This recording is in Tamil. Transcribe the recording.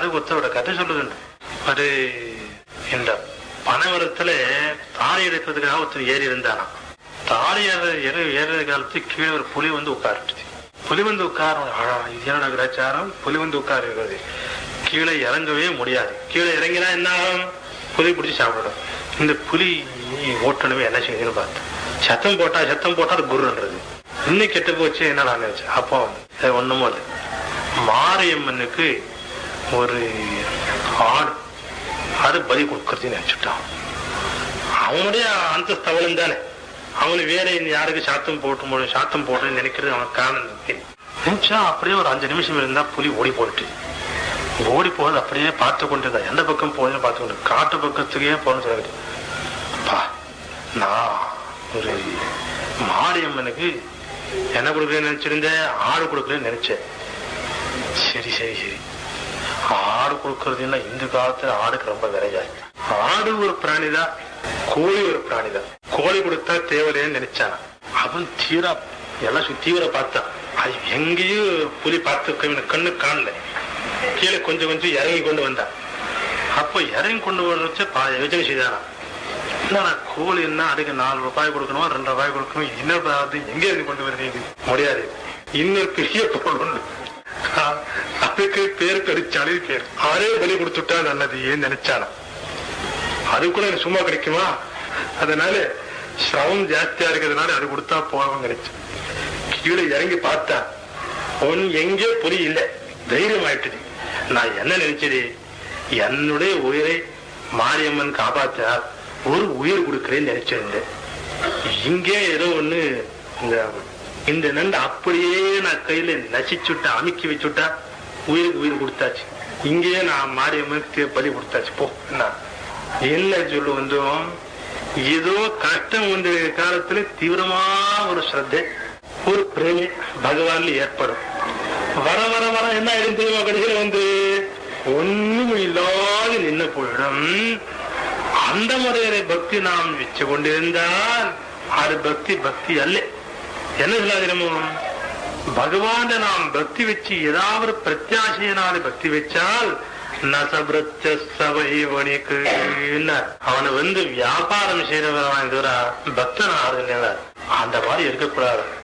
அதுக்கு ஒருத்தரோட கதை சொல்லுதுண்டு அது இந்த பனைமரத்துல தாலி எடுக்கிறதுக்காக ஒருத்தர் ஏறி இருந்தானா தாலி ஏற ஏற ஏறுற காலத்து கீழே ஒரு புலி வந்து உட்காருச்சு புலி வந்து உட்கார இது என்னோட கிராச்சாரம் புலி வந்து உட்காருகிறது கீழே இறங்கவே முடியாது கீழே இறங்கினா என்ன ஆகும் புலி பிடிச்சி சாப்பிடும் இந்த புலி ஓட்டணுமே என்ன செய்யுதுன்னு பார்த்தேன் சத்தம் போட்டா சத்தம் போட்டா அது குருன்றது இன்னும் கெட்டு போச்சு என்னடா நினைச்சு அப்போ அது ஒண்ணுமோ இல்லை மாரியம்மனுக்கு ஒரு ஆடு அது பலி கொடுக்கறதுன்னு நினைச்சுட்டான் அவனுடைய அந்தஸ்து அவனும் தானே அவனு வேற இந்த யாருக்கு சாத்தம் போட்டு முடியும் சாத்தம் போட்டு நினைக்கிறது அவன் காரணம் இருக்கு. நினைச்சா அப்படியே ஒரு அஞ்சு நிமிஷம் இருந்தா புலி ஓடி போயிட்டு ஓடி போறது அப்படியே பார்த்து கொண்டு இருந்தா எந்த பக்கம் போகுதுன்னு பார்த்து கொண்டு காட்டு பக்கத்துக்கே போகணும்னு சொல்லிட்டு அப்பா நான் ஒரு மாரியம்மனுக்கு என்ன கொடுக்குறேன்னு நினைச்சிருந்தேன் ஆடு கொடுக்குறேன்னு நினைச்சேன் சரி சரி சரி ஆடு கொடுக்கறதுன்னா இந்த காலத்துல ஆடுக்கு ரொம்ப விலையா ஆடு ஒரு பிராணிதான் கோழி ஒரு பிராணிதான் கோழி கொடுத்தா தேவையில்லைன்னு நினைச்சான் அவன் தீரா எல்லாம் சுத்தி தீவிர பார்த்தான் அது எங்கேயும் புலி பார்த்து கண்ணு- கண்ணு காணல கீழே கொஞ்சம் கொஞ்சம் இறங்கி கொண்டு வந்தான் அப்போ இறங்கி கொண்டு வர பா யோசனை செய்தானா என்னடா கோழி என்ன அதுக்கு நாலு ரூபாய் கொடுக்கணும் ரெண்டு ரூபாய் கொடுக்கணும் என்ன அது எங்க இருந்து கொண்டு வருவீங்க முடியாது இன்னொரு பெரிய பொருள் உண்டு ஆ, அதுக்கு பேர் கடிச்சாலே பேர் அவரே பலி கொடுத்துட்டா நல்லது ஏன் நினைச்சானா அது கூட எனக்கு சும்மா கிடைக்குமா அதனால சிரமம் ஜாஸ்தியா இருக்கிறதுனால அது கொடுத்தா போவோம் நினைச்சேன் கீழே இறங்கி பார்த்தா ஒன் எங்கே புலி இல்லை தைரியம் ஆயிட்டுது நான் என்ன நினைச்சது என்னுடைய உயிரை மாரியம்மன் காப்பாத்தினார் ஒரு உயிர் கொடுக்கிறேன்னு நினைச்சிருந்தேன் இங்கே ஏதோ ஒண்ணு இந்த இந்த நண்டு அப்படியே நான் கையில நசிச்சுட்டா அமுக்கி வச்சுட்டா உயிருக்கு உயிர் கொடுத்தாச்சு இங்கேயே நான் மாரியம்மனுக்கு பலி கொடுத்தாச்சு போ என்ன என்ன சொல்லு வந்தோம் ஏதோ கஷ்டம் வந்த காலத்துல தீவிரமா ஒரு ஸ்ரத்தை ஒரு பிரேமி பகவான்ல ஏற்படும் வர வர வர என்ன ஆயிடும் தெரியுமா கடைசியில வந்து ஒண்ணும் இல்லாது நின்னு போயிடும் அந்த முறையில பக்தி நாம் வச்சு கொண்டிருந்தால் அது பக்தி பக்தி அல்ல என்ன சொல்லாதிரமோ பகவான நாம் பக்தி வச்சு ஏதாவது பிரத்யாசையினால பக்தி வச்சால் நசபிரத்த சபை வணிக்கு அவனை வந்து வியாபாரம் செய்யறவன் தவிர பக்தன் ஆறுதல் அந்த மாதிரி இருக்கக்கூடாது